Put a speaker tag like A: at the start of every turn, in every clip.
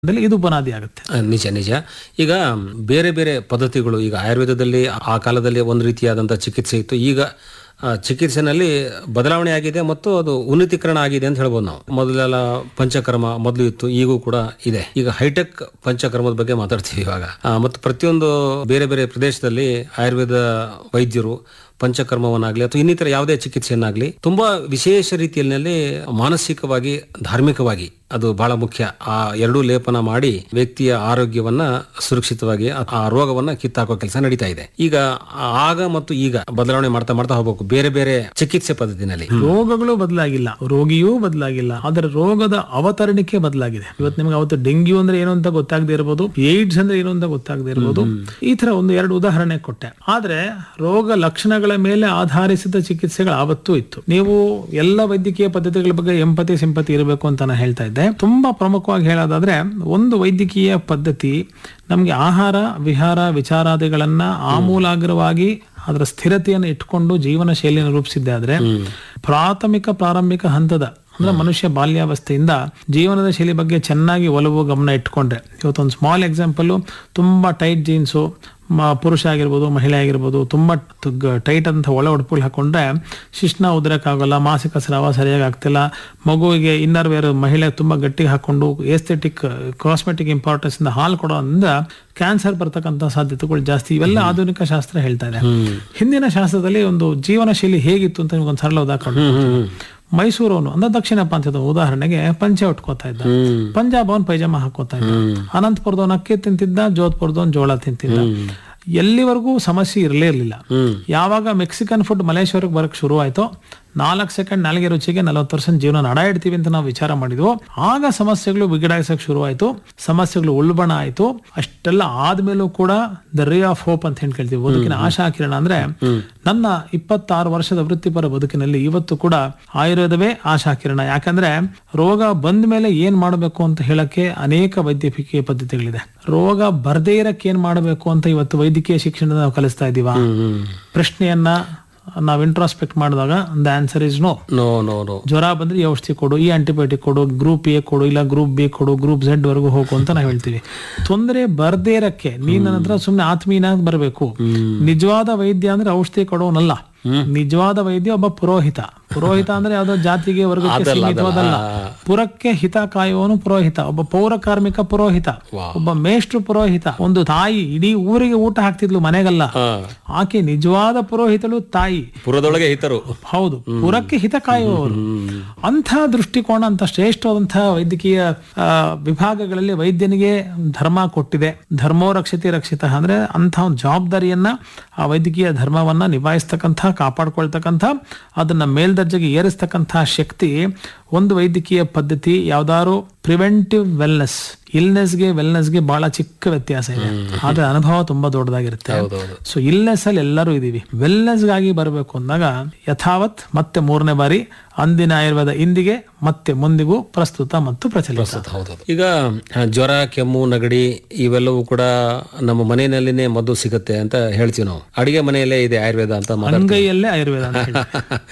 A: ದಲ್ಲಿ ಇದು ಬುನಾದಿ ಆಗುತ್ತೆ
B: ಆ, ನಿಜ ನಿಜ ಈಗ ಬೇರೆ ಬೇರೆ ಪದ್ಧತಿಗಳು ಈಗ ಆಯುರ್ವೇದದಲ್ಲಿ ಆ ಕಾಲದಲ್ಲಿ ಒಂದು ರೀತಿಯಾದಂಥ ಚಿಕಿತ್ಸೆ ಇತ್ತು ಈಗ ಆ, ಚಿಕಿತ್ಸೆನಲ್ಲಿ ಬದಲಾವಣೆ ಆಗಿದೆ ಮತ್ತು ಅದು ಉನ್ನತೀಕರಣ ಆಗಿದೆ ಅಂತ ಹೇಳ್ಬೋದು ನಾವು ಮೊದಲೆಲ್ಲ ಪಂಚಕರ್ಮ ಮೊದಲು ಇತ್ತು ಈಗೂ ಕೂಡ ಇದೆ ಈಗ ಹೈಟೆಕ್ ಪಂಚಕರ್ಮದ ಬಗ್ಗೆ ಮಾತಾಡ್ತೀವಿ ಇವಾಗ ಆ, ಮತ್ತು ಪ್ರತಿಯೊಂದು ಬೇರೆ ಬೇರೆ ಪ್ರದೇಶದಲ್ಲಿ ಆಯುರ್ವೇದ ವೈದ್ಯರು ಪಂಚಕರ್ಮವನ್ನಾಗ್ಲಿ ಅಥವಾ ಇನ್ನಿತರ ಯಾವುದೇ ಚಿಕಿತ್ಸೆಯನ್ನಾಗ್ಲಿ ತುಂಬಾ ವಿಶೇಷ ರೀತಿಯಲ್ಲಿ ಮಾನಸಿಕವಾಗಿ ಧಾರ್ಮಿಕವಾಗಿ ಅದು ಬಹಳ ಮುಖ್ಯ ಆ ಎರಡೂ ಲೇಪನ ಮಾಡಿ ವ್ಯಕ್ತಿಯ ಆರೋಗ್ಯವನ್ನ ಸುರಕ್ಷಿತವಾಗಿ ಆ- ಆ ರೋಗವನ್ನ ಕಿತ್ತಾಕೋ ಕೆಲಸ ನಡೀತಾ ಇದೆ ಈಗ ಆಗ ಮತ್ತು ಈಗ ಬದಲಾವಣೆ ಮಾಡ್ತಾ ಮಾಡ್ತಾ ಹೋಗ್ಬೇಕು ಬೇರೆ ಬೇರೆ ಚಿಕಿತ್ಸೆ ಪದ್ಧತಿನಲ್ಲಿ
A: ರೋಗಗಳು ಬದಲಾಗಿಲ್ಲ ರೋಗಿಯೂ ಬದಲಾಗಿಲ್ಲ ಆದರೆ ರೋಗದ ಅವತರಣಿಕೆ ಬದಲಾಗಿದೆ ಇವತ್ತು ನಿಮ್ಗೆ ಅವತ್ತು ಡೆಂಗ್ಯೂ ಅಂದ್ರೆ ಏನು ಅಂತ ಗೊತ್ತಾಗದೇ ಇರಬಹುದು ಏಡ್ಸ್ ಅಂದ್ರೆ ಏನು ಅಂತ ಗೊತ್ತಾಗದೇ ಇರಬಹುದು ಈ ತರ ಒಂದು ಎರಡು ಉದಾಹರಣೆ ಕೊಟ್ಟೆ ಆದ್ರೆ ರೋಗ ಲಕ್ಷಣಗಳ ಮೇಲೆ ಆಧಾರಿಸಿದ ಚಿಕಿತ್ಸೆಗಳು ಆವತ್ತೂ ಇತ್ತು ನೀವು ಎಲ್ಲ ವೈದ್ಯಕೀಯ ಪದ್ಧತಿಗಳ ಬಗ್ಗೆ ಎಂಪತಿ ಸಿಂಪತಿ ಇರಬೇಕು ಅಂತ ನಾನು ಹೇಳ್ತಾ ಇದ್ದೆ ತುಂಬಾ ಪ್ರಮುಖವಾಗಿ ಹೇಳೋದಾದ್ರೆ ಒಂದು ವೈದ್ಯಕೀಯ ಪದ್ಧತಿ ನಮ್ಗೆ ಆಹಾರ ವಿಹಾರ ವಿಚಾರಾದಿಗಳನ್ನ ಆಮೂಲಾಗ್ರವಾಗಿ ಅದರ ಸ್ಥಿರತೆಯನ್ನು ಇಟ್ಕೊಂಡು ಜೀವನ ಶೈಲಿಯನ್ನು ರೂಪಿಸಿದ್ದೆ ಆದ್ರೆ ಪ್ರಾಥಮಿಕ ಪ್ರಾರಂಭಿಕ ಹಂತದ ಅಂದ್ರೆ ಮನುಷ್ಯ ಬಾಲ್ಯಾವಸ್ಥೆಯಿಂದ ಜೀವನದ ಶೈಲಿ ಬಗ್ಗೆ ಚೆನ್ನಾಗಿ ಒಲವು ಗಮನ ಇಟ್ಕೊಂಡ್ರೆ ಇವತ್ತೊಂದು ಸ್ಮಾಲ್ ಎಕ್ಸಾಂಪಲ್ ತುಂಬಾ ಟೈಟ್ ಜೀನ್ಸು ಪುರುಷ ಆಗಿರ್ಬೋದು ಮಹಿಳೆ ಆಗಿರ್ಬೋದು ತುಂಬಾ ಟೈಟ್ ಅಂತ ಒಳ ಉಡುಪುಗಳು ಹಾಕೊಂಡ್ರೆ ಶಿಶ್ನ ಉದ್ರಕ್ಕಾಗಲ್ಲ ಮಾಸಿಕ ಸ್ರಾವ ಸರಿಯಾಗಿ ಆಗ್ತಿಲ್ಲ ಮಗುವಿಗೆ ಇನ್ನರ್ ವೇರ್ ಮಹಿಳೆ ತುಂಬಾ ಗಟ್ಟಿಗೆ ಹಾಕೊಂಡು ಏಸ್ಥೆಟಿಕ್ ಕಾಸ್ಮೆಟಿಕ್ ಇಂಪಾರ್ಟೆನ್ಸ್ ಇಂದ ಹಾಲು ಕೊಡೋದ್ರಿಂದ ಕ್ಯಾನ್ಸರ್ ಬರ್ತಕ್ಕಂಥ ಸಾಧ್ಯತೆಗಳು ಜಾಸ್ತಿ ಇವೆಲ್ಲ ಆಧುನಿಕ ಶಾಸ್ತ್ರ ಹೇಳ್ತಾ ಇದೆ ಹಿಂದಿನ ಶಾಸ್ತ್ರದಲ್ಲಿ ಒಂದು ಜೀವನ ಶೈಲಿ ಹೇಗಿತ್ತು ಅಂತ ನಿಮ್ಗೊಂದು ಸರಳ ಉದಾಹರಣೆ ಕೊಡ್ತೀನಿ. ಮೈಸೂರವನು ಅಂದ್ರೆ ದಕ್ಷಿಣ ಪ್ರಾಂತ್ಯದ ಉದಾಹರಣೆಗೆ ಪಂಚೆ ಉಟ್ಕೋತಾ ಇದ್ದ ಪಂಜಾಬ್ ಅವನ್ ಪೈಜಾಮ ಹಾಕೋತಾ ಇದ್ದ ಅನಂತಪುರದವನ್ ಅಕ್ಕಿ ತಿಂತಿದ್ದ ಜೋಧ್ಪುರದವನ್ ಜೋಳ ತಿಂತಿದ್ದ ಎಲ್ಲಿವರೆಗೂ ಸಮಸ್ಯೆ ಇರಲೇ ಇರಲಿಲ್ಲ ಯಾವಾಗ ಮೆಕ್ಸಿಕನ್ ಫುಡ್ ಮಲೇಶ್ವರಕ್ಕೆ ಬರಕ್ ಶುರು ಆಯ್ತೋ ನಾಲ್ಕು ಸೆಕೆಂಡ್ ನಾಲ್ಗೆ ರುಚಿಗೆ ನಲವತ್ತು ಪರ್ಸೆಂಟ್ ಜೀವನ ನಡ ಇಡ್ತೀವಿ ಅಂತ ನಾವು ವಿಚಾರ ಮಾಡಿದ್ವು ಆಗ ಸಮಸ್ಯೆಗಳು ಬಿಗಡಾಯಿಸಕ್ ಶುರು ಆಯ್ತು ಸಮಸ್ಯೆಗಳು ಉಲ್ಬಣ ಆಯ್ತು ಅಷ್ಟೆಲ್ಲ ಆದ್ಮೇಲೂ ಕೂಡ ದ ರೇ ಆಫ್ ಹೋಪ್ ಅಂತ ಹೇಳಿ ಕೇಳ್ತೀವಿ ಬದುಕಿನ ಆಶಾ ಕಿರಣ ಅಂದ್ರೆ ನನ್ನ ಇಪ್ಪತ್ತಾರು ವರ್ಷದ ವೃತ್ತಿಪರ ಬದುಕಿನಲ್ಲಿ ಇವತ್ತು ಕೂಡ ಆಯುರ್ವೇದವೇ ಆಶಾ ಕಿರಣ ಯಾಕಂದ್ರೆ ರೋಗ ಬಂದ ಮೇಲೆ ಏನ್ ಮಾಡಬೇಕು ಅಂತ ಹೇಳಕ್ಕೆ ಅನೇಕ ವೈದ್ಯಕೀಯ ಪದ್ಧತಿಗಳಿದೆ ರೋಗ ಬರ್ದೇ ಇರಕ್ಕೆ ಏನ್ ಮಾಡಬೇಕು ಅಂತ ಇವತ್ತು ವೈದ್ಯಕೀಯ ಶಿಕ್ಷಣದ ನಾವು ಕಲಿಸ್ತಾ ಇದೀವ ಪ್ರಶ್ನೆಯನ್ನ ನಾವು ಇಂಟ್ರಾಸ್ಪೆಕ್ಟ್ ಮಾಡಿದಾಗ the answer is no
B: no no no
A: ಜ್ವರ ಬಂದ್ರೆ ಈ ಔಷಧಿ ಕೊಡು ಈ ಆಂಟಿಬಯೋಟಿಕ್ ಕೊಡು ಗ್ರೂಪ್ ಎ ಕೊಡು ಇಲ್ಲ ಗ್ರೂಪ್ ಬಿ ಕೊಡು ಗ್ರೂಪ್ ಝೆಡ್ ವರೆಗೂ ಹೋಗು ಅಂತ ನಾವು ಹೇಳ್ತೀವಿ ತೊಂದರೆ ಬರ್ದೇ ಇರಕ್ಕೆ ನೀನ್ ನನ್ನ ಹತ್ರ ಸುಮ್ನೆ ಆತ್ಮೀಯನಾಗಿ ಬರಬೇಕು ನಿಜವಾದ ವೈದ್ಯ ಅಂದ್ರೆ ಔಷಧಿ ಕೊಡೋನಲ್ಲ ನಿಜವಾದ ವೈದ್ಯ ಒಬ್ಬ ಪುರೋಹಿತ ಪುರೋಹಿತ ಅಂದ್ರೆ ಯಾವ್ದೋ ಜಾತಿಗೆ ವರ್ಗಕ್ಕೆ ಸೀಮಿತವಾದಲ್ಲ ಪುರಕ್ಕೆ ಹಿತ ಕಾಯುವವನು ಪುರೋಹಿತ ಒಬ್ಬ ಪೌರ ಕಾರ್ಮಿಕ ಪುರೋಹಿತ ಒಬ್ಬ ಮೇಷ್ಟ್ರು ಪುರೋಹಿತ ಒಂದು ತಾಯಿ ಇಡೀ ಊರಿಗೆ ಊಟ ಹಾಕ್ತಿದ್ಲು ಮನೆಗಲ್ಲ ಆಕೆ ನಿಜವಾದ ಪುರೋಹಿತಳು ತಾಯಿ
B: ಪುರದೊಳಗೆ ಹಿತರು
A: ಹೌದು ಪುರಕ್ಕೆ ಹಿತ ಕಾಯುವವರು ಅಂಥ ದೃಷ್ಟಿಕೋನ ಅಂತ ಶ್ರೇಷ್ಠವಾದಂತಹ ವೈದ್ಯಕೀಯ ಆ, ವಿಭಾಗಗಳಲ್ಲಿ ವೈದ್ಯನಿಗೆ ಧರ್ಮ ಕೊಟ್ಟಿದೆ ಧರ್ಮೋ ರಕ್ಷತೆ ರಕ್ಷಿತ ಅಂದ್ರೆ ಅಂಥ ಒಂದು ಜವಾಬ್ದಾರಿಯನ್ನ ಆ ವೈದ್ಯಕೀಯ ಧರ್ಮವನ್ನ ನಿಭಾಯಿಸ್ತಕ್ಕಂಥ ಕಾಪಾಡ್ಕೊಳ್ತಕ್ಕಂಥ ಅದನ್ನ ಮೇಲ್ದರ್ಜೆಗೆ ಏರಿಸ್ತಕ್ಕಂಥ ಶಕ್ತಿ ಒಂದು ವೈದ್ಯಕೀಯ ಪದ್ಧತಿ ಯಾವ್ದಾದ್ರು ಪ್ರಿವೆಂಟಿವ್ ವೆಲ್ನೆಸ್ ಇಲ್ನೆಸ್ಗೆ ವೆಲ್ನೆಸ್ಗೆ ಬಹಳ ಚಿಕ್ಕ ವ್ಯತ್ಯಾಸ ಇದೆ ಆದ್ರೆ ಅನುಭವ ತುಂಬಾ ದೊಡ್ಡದಾಗಿರುತ್ತೆ
B: ಹೌದೌದು
A: ಸೊ ಇಲ್ನೆಸ್ ಅಲ್ಲಿ ಎಲ್ಲರೂ ಇದೀವಿ ವೆಲ್ನೆಸ್ ಗಾಗಿ ಬರಬೇಕು ಅಂದಾಗ ಯಥಾವತ್ ಮತ್ತೆ ಮೂರನೇ ಬಾರಿ ಅಂದಿನ ಆಯುರ್ವೇದ ಇಂದಿಗೆ ಮತ್ತೆ ಮುಂದಿಗೂ ಪ್ರಸ್ತುತ ಮತ್ತು ಪ್ರಚಲಿತ
B: ಹೌದೌದು ಈಗ ಆ, ಜ್ವರ ಕೆಮ್ಮು ನಗಡಿ ಇವೆಲ್ಲವೂ ಕೂಡ ನಮ್ಮ ಮನೆಯಲ್ಲಿನೇ ಮದ್ದು ಸಿಗುತ್ತೆ ಅಂತ ಹೇಳ್ತೀವಿ ನಾವು ಅಡಿಗೆ ಮನೆಯಲ್ಲೇ ಇದೆ ಆಯುರ್ವೇದ ಅಂತ ಮಾತಾಡ್ತೀವಿ
A: ಅಂಗೈಯಲ್ಲೇ ಆಯುರ್ವೇದ ಅಂತ ಹೇಳಿ.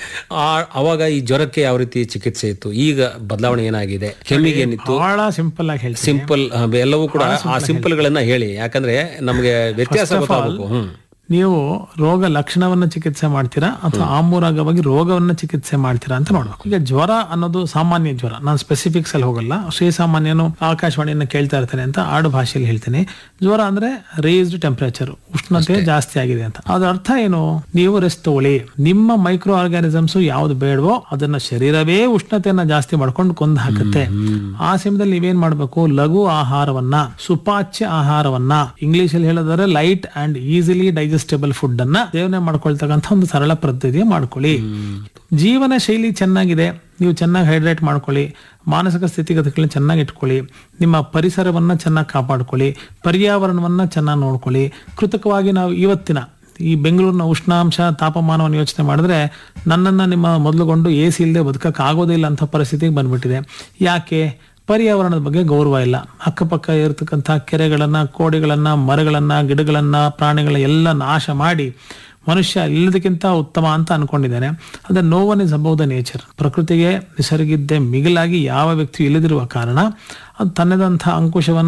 B: ಆ- ಅವಾಗ ಈ ಜ್ವರಕ್ಕೆ ಯಾವ ರೀತಿ ಚಿಕಿತ್ಸೆ ಇತ್ತು ಈಗ ಬದಲಾವಣೆ ಏನಾಗಿದೆ ಕೆಮ್ಮಿಗೆ ಏನಿತ್ತು
A: ಬಹಳ ಸಿಂಪಲ್ ಆಗಿ ಹೇಳ್ತೀನಿ
B: ಸಿಂಪಲ್ ಎಲ್ಲವೂ ಕೂಡ ಆ ಸಿಂಪಲ್ ಗಳನ್ನ ಹೇಳಿ ಯಾಕಂದ್ರೆ ನಮಗೆ ವ್ಯತ್ಯಾಸ ಗೊತ್ತಾಗಬೇಕು ಹ್ಮ್
A: ನೀವು ರೋಗ ಲಕ್ಷಣವನ್ನ ಚಿಕಿತ್ಸೆ ಮಾಡ್ತೀರಾ ಅಥವಾ ಆಮೂರಾಗವಾಗಿ ರೋಗವನ್ನ ಚಿಕಿತ್ಸೆ ಮಾಡ್ತೀರಾ ಅಂತ ನೋಡ್ಬೇಕು ಈಗ ಜ್ವರ ಅನ್ನೋದು ಸಾಮಾನ್ಯ ಜ್ವರ ನಾನು ಸ್ಪೆಸಿಫಿಕ್ಸ್ ಅಲ್ಲಿ ಹೋಗಲ್ಲ ಶ್ರೀಸಾಮಾನ್ಯನು ಆಕಾಶವಾಣಿಯನ್ನ ಕೇಳ್ತಾ ಇರ್ತಾನೆ ಅಂತ ಆಡು ಭಾಷೆಯಲ್ಲಿ ಹೇಳ್ತೀನಿ ಜ್ವರ ಅಂದ್ರೆ ರೇಸ್ಡ್ ಟೆಂಪರೇಚರ್ ಉಷ್ಣತೆ ಜಾಸ್ತಿ ಆಗಿದೆ ಅಂತ ಅದ್ರ ಅರ್ಥ ಏನು ನೀವು ರೆಸ್ಟ್ ತಗೊಳ್ಳಿ ನಿಮ್ಮ ಮೈಕ್ರೋ ಆರ್ಗಾನಿಸಮ್ಸ್ ಯಾವ್ದು ಬೇಡವೋ ಅದನ್ನ ಶರೀರವೇ ಉಷ್ಣತೆಯನ್ನ ಜಾಸ್ತಿ ಮಾಡ್ಕೊಂಡು ಕೊಂದು ಹಾಕುತ್ತೆ ಆ ಸಮಯದಲ್ಲಿ ನೀವೇನ್ ಮಾಡ್ಬೇಕು ಲಘು ಆಹಾರವನ್ನ ಸುಪಾಚ್ಯ ಆಹಾರವನ್ನ ಇಂಗ್ಲಿಷ್ ಅಲ್ಲಿ ಹೇಳೋದಾದ್ರೆ light and easily digestible food ಅನ್ನ ಸೇವನೆ ಮಾಡ್ಕೊಳ್ತಕ್ಕಂಥ ಒಂದು ಸರಳ ಪದ್ಧತಿ ಮಾಡ್ಕೊಳ್ಳಿ ಜೀವನ ಶೈಲಿ ಚೆನ್ನಾಗಿದೆ ನೀವು ಚೆನ್ನಾಗಿ ಹೈಡ್ರೇಟ್ ಮಾಡ್ಕೊಳ್ಳಿ ಮಾನಸಿಕ ಸ್ಥಿತಿಗತಿಗಳನ್ನ ಚೆನ್ನಾಗಿ ಇಟ್ಕೊಳ್ಳಿ ನಿಮ್ಮ ಪರಿಸರವನ್ನ ಚೆನ್ನಾಗಿ ಕಾಪಾಡ್ಕೊಳ್ಳಿ ಪರ್ಯಾವರಣವನ್ನ ಚೆನ್ನಾಗಿ ನೋಡ್ಕೊಳ್ಳಿ ಕೃತಕವಾಗಿ ನಾವು ಇವತ್ತಿನ ಈ ಬೆಂಗಳೂರಿನ ಉಷ್ಣಾಂಶ ತಾಪಮಾನವನ್ನು ಯೋಚನೆ ಮಾಡಿದ್ರೆ ನನ್ನನ್ನು ನಿಮ್ಮ ಮೊದಲುಗೊಂಡು ಎ ಸಿ ಇಲ್ಲದೆ ಬದುಕಕ್ಕೆ ಆಗೋದಿಲ್ಲ ಅಂತ ಪರಿಸ್ಥಿತಿಗೆ ಬಂದ್ಬಿಟ್ಟಿದೆ ಯಾಕೆ ಪರ್ಯಾವರಣದ ಬಗ್ಗೆ ಗೌರವ ಇಲ್ಲ ಅಕ್ಕಪಕ್ಕ ಇರತಕ್ಕಂಥ ಕೆರೆಗಳನ್ನ ಕೋಡಿಗಳನ್ನ ಮರಗಳನ್ನ ಗಿಡಗಳನ್ನ ಪ್ರಾಣಿಗಳ ಎಲ್ಲ ನಾಶ ಮಾಡಿ ಮನುಷ್ಯ ಎಲ್ಲದಕ್ಕಿಂತ ಉತ್ತಮ ಅಂತ ಅನ್ಕೊಂಡಿದ್ದಾನೆ ಅದ no one is above the nature ಪ್ರಕೃತಿಗೆ ನಿಸರ್ಗಿದ್ದೆ ಮಿಗಿಲಾಗಿ ಯಾವ ವ್ಯಕ್ತಿಯು ಇಲ್ಲದಿರುವ ಕಾರಣ ಅದು ತನ್ನದಂತಹ ಅಂಕುಶವನ್ನ